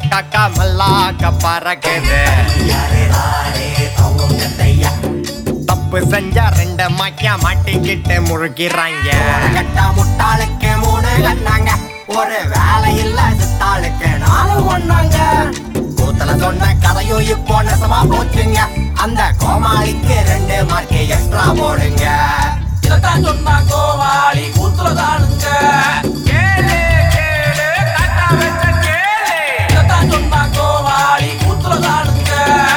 காக்கா மல்லாக்க பறக்குது தப்பு செஞ்சா ரெண்டு மாக்கியா மாட்டிக்கிட்டு முழுக்கிறாங்க கட்டா முட்டாளுக்கு மூணு கண்ணாங்க ஒரு வேலை இல்ல சித்தாளுக்கு நாலு ஒண்ணாங்க கூத்துல சொன்ன கதையும் இப்போ நெசமா போச்சுங்க அந்த கோமாளிக்கு ரெண்டு மார்க்கு எக்ஸ்ட்ரா போடுங்க இதைத்தான் சொன்னா கோவாளி கூத்துலதானுங்க இதைத்தான் சொன்னா கோவாளி கூத்துலதானுங்க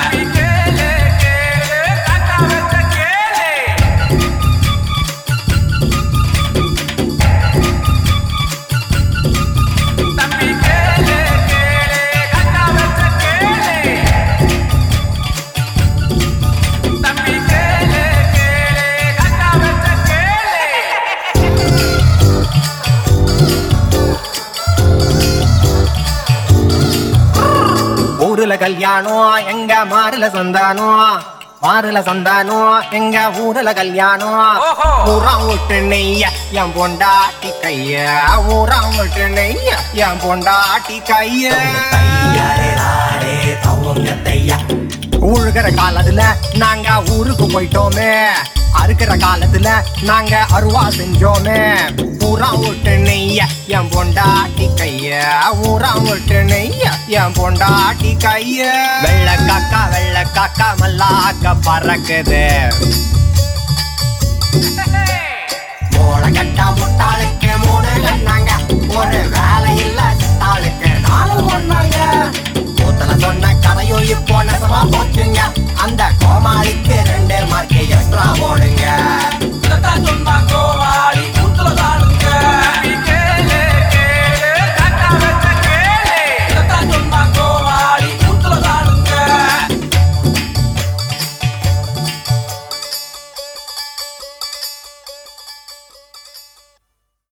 ஊருல கல்யாணம் எங்க மாறுல சந்தானம் மாறுல சந்தானம் எங்க ஊருல கல்யாணம் ஊராம் விட்டு நெய்ய என் பொண்டாட்டி கைய ஊராம் விட்டு நெய்ய என் பொண்டாட்டி கைய உழுகிற காலத்துல நாங்க ஊருக்கு போயிட்டோமே அறுக்கிற காலத்துல நாங்க அருவா செஞ்சோமே ஊரா விட்டு நெய்ய என் பொண்டாட்டி கைய ஊரா விட்டு நெய்ய என் பொண்டாட்டி கைய வெள்ள காக்கா வெள்ள காக்கா மல்லாக்க பறக்குது மூளை கட்டா முட்டாளுக்கு மூணு கண்ணாங்க ஒரு வேலை இல்ல சித்தாளுக்கு நாலு ஒண்ணாங்க கூத்துல சொன்ன கதையும் இப்போ நெசமா போச்சுங்க அந்த கோமாளிக்கு